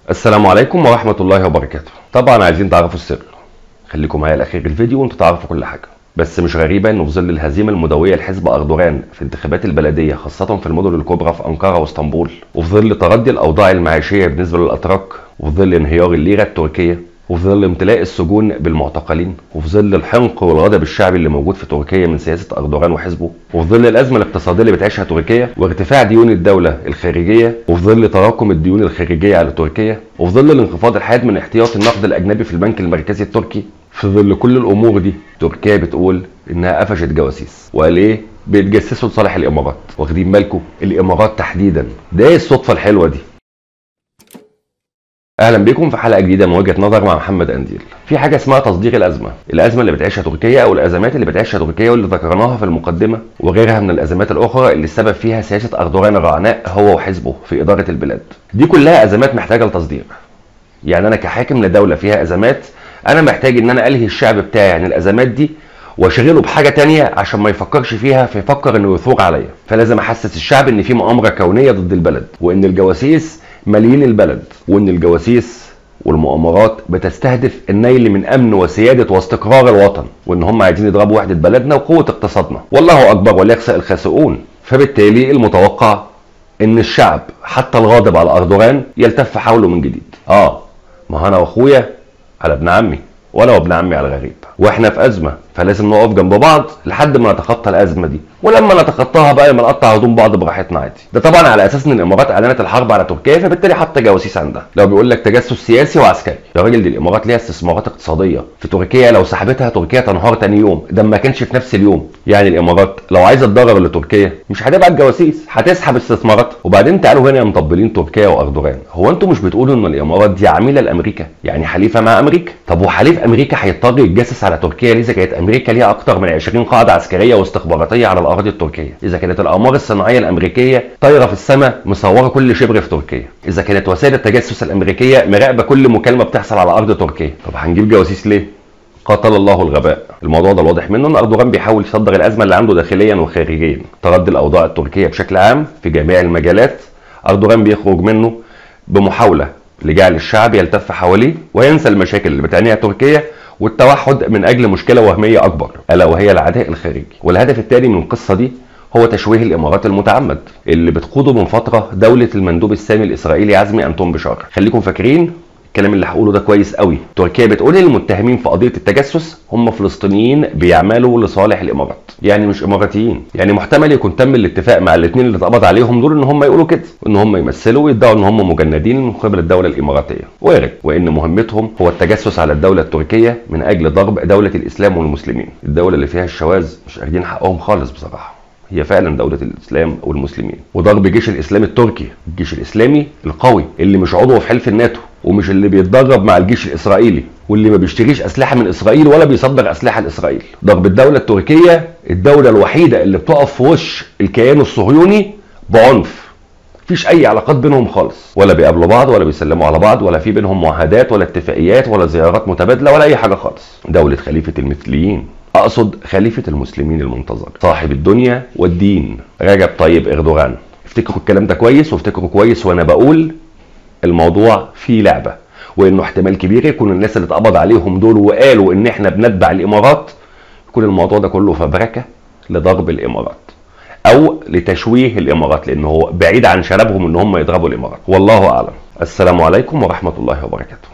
السلام عليكم ورحمة الله وبركاته طبعا عايزين تعرفوا السر خليكم معايا لاخر الفيديو وانتوا تعرفوا كل حاجة بس مش غريبة انه في ظل الهزيمة المدوية لحزب اردوغان في انتخابات البلدية خاصة في المدن الكبرى في انقرة واسطنبول وفي ظل تردي الاوضاع المعيشية بالنسبة للاتراك وفي ظل انهيار الليرة التركية وفي ظل امتلاء السجون بالمعتقلين وفي ظل الحنق والغضب الشعبي اللي موجود في تركيا من سياسه اردوغان وحزبه وفي ظل الازمه الاقتصاديه اللي بتعيشها تركيا وارتفاع ديون الدوله الخارجيه وفي ظل تراكم الديون الخارجيه على تركيا وفي ظل الانخفاض الحاد من احتياطي النقد الاجنبي في البنك المركزي التركي في ظل كل الامور دي تركيا بتقول انها قفشت جواسيس وقال ايه بيتجسسوا لصالح الامارات واخدين بالكم الامارات تحديدا ده ايه الصدفه الحلوه دي اهلا بكم في حلقه جديده من وجهه نظر مع محمد انديل في حاجه اسمها تصدير الازمه الازمه اللي بتعيشها تركيا او الازمات اللي بتعيشها تركيا واللي ذكرناها في المقدمه وغيرها من الازمات الاخرى اللي السبب فيها سياسه اردوغان الرعناء هو وحزبه في اداره البلاد دي كلها ازمات محتاجه لتصدير يعني انا كحاكم لدوله فيها ازمات انا محتاج ان انا الهي الشعب بتاعي عن الازمات دي واشغله بحاجه تانية عشان ما يفكرش فيها فيفكر انه يثور عليا فلازم احسس الشعب ان في مؤامره كونيه ضد البلد وان الجواسيس ماليين البلد وان الجواسيس والمؤامرات بتستهدف النيل من امن وسياده واستقرار الوطن وان هم عايزين يضربوا وحده بلدنا وقوه اقتصادنا والله اكبر وليخسأ الخاسئون فبالتالي المتوقع ان الشعب حتى الغاضب على اردوغان يلتف حوله من جديد اه ما انا واخويا على ابن عمي ولا ابن عمي على الغريب واحنا في ازمه فلازم نقف جنب بعض لحد ما نتخطى الازمه دي ولما نتخطاها بقى ما نقطع هدوم بعض براحتنا عادي ده طبعا على اساس ان الامارات اعلنت الحرب على تركيا فبالتالي حاطه جواسيس عندها لو بيقول لك تجسس سياسي وعسكري يا راجل دي الامارات ليها استثمارات اقتصاديه في تركيا لو سحبتها تركيا تنهار تاني يوم ده ما كانش في نفس اليوم يعني الامارات لو عايزه تضرر لتركيا مش هتبعت جواسيس هتسحب استثماراتها وبعدين تعالوا هنا يا مطبلين تركيا واردوغان هو انتوا مش بتقولوا ان الامارات دي عميله لامريكا يعني حليفه مع امريكا طب وحليف امريكا هيضطر يتجسس على تركيا ليه اذا كانت امريكا ليها اكتر من 20 قاعده عسكريه واستخباراتيه على الاراضي التركيه اذا كانت الاقمار الصناعيه الامريكيه طايره في السماء مصوره كل شبر في تركيا اذا كانت وسائل التجسس الامريكيه مراقبه كل مكالمه بتحصل على ارض تركيا طب هنجيب جواسيس ليه قاتل الله الغباء الموضوع ده الواضح منه ان اردوغان بيحاول يصدر الازمه اللي عنده داخليا وخارجيا تردي الاوضاع التركيه بشكل عام في جميع المجالات اردوغان بيخرج منه بمحاوله لجعل الشعب يلتف حواليه وينسى المشاكل اللي بتعانيها تركيا والتوحد من اجل مشكله وهميه اكبر الا وهي العداء الخارجي والهدف الثاني من القصه دي هو تشويه الامارات المتعمد اللي بتقوده من فتره دوله المندوب السامي الاسرائيلي عزمي انطون بشار خليكم فاكرين الكلام اللي هقوله ده كويس قوي تركيا بتقول ان المتهمين في قضيه التجسس هم فلسطينيين بيعملوا لصالح الامارات يعني مش اماراتيين يعني محتمل يكون تم الاتفاق مع الاثنين اللي اتقبض عليهم دول ان هم يقولوا كده ان هم يمثلوا ويدعوا ان هم مجندين من قبل الدوله الاماراتيه وارد وان مهمتهم هو التجسس على الدوله التركيه من اجل ضرب دوله الاسلام والمسلمين الدوله اللي فيها الشواذ مش واخدين حقهم خالص بصراحه هي فعلا دولة الإسلام والمسلمين وضرب جيش الإسلام التركي الجيش الإسلامي القوي اللي مش عضو في حلف الناتو ومش اللي بيتدرب مع الجيش الإسرائيلي واللي ما بيشتريش أسلحة من إسرائيل ولا بيصدر أسلحة لإسرائيل ضرب الدولة التركية الدولة الوحيدة اللي بتقف في وش الكيان الصهيوني بعنف مفيش اي علاقات بينهم خالص ولا بيقابلوا بعض ولا بيسلموا على بعض ولا في بينهم معاهدات ولا اتفاقيات ولا زيارات متبادله ولا اي حاجه خالص دوله خليفه المثليين اقصد خليفه المسلمين المنتظر صاحب الدنيا والدين رجب طيب اردوغان افتكروا الكلام ده كويس وافتكروا كويس وانا بقول الموضوع فيه لعبه وانه احتمال كبير يكون الناس اللي اتقبض عليهم دول وقالوا ان احنا بنتبع الامارات يكون الموضوع ده كله فبركه لضرب الامارات او لتشويه الامارات لان هو بعيد عن شنبهم ان هم يضربوا الامارات والله اعلم السلام عليكم ورحمه الله وبركاته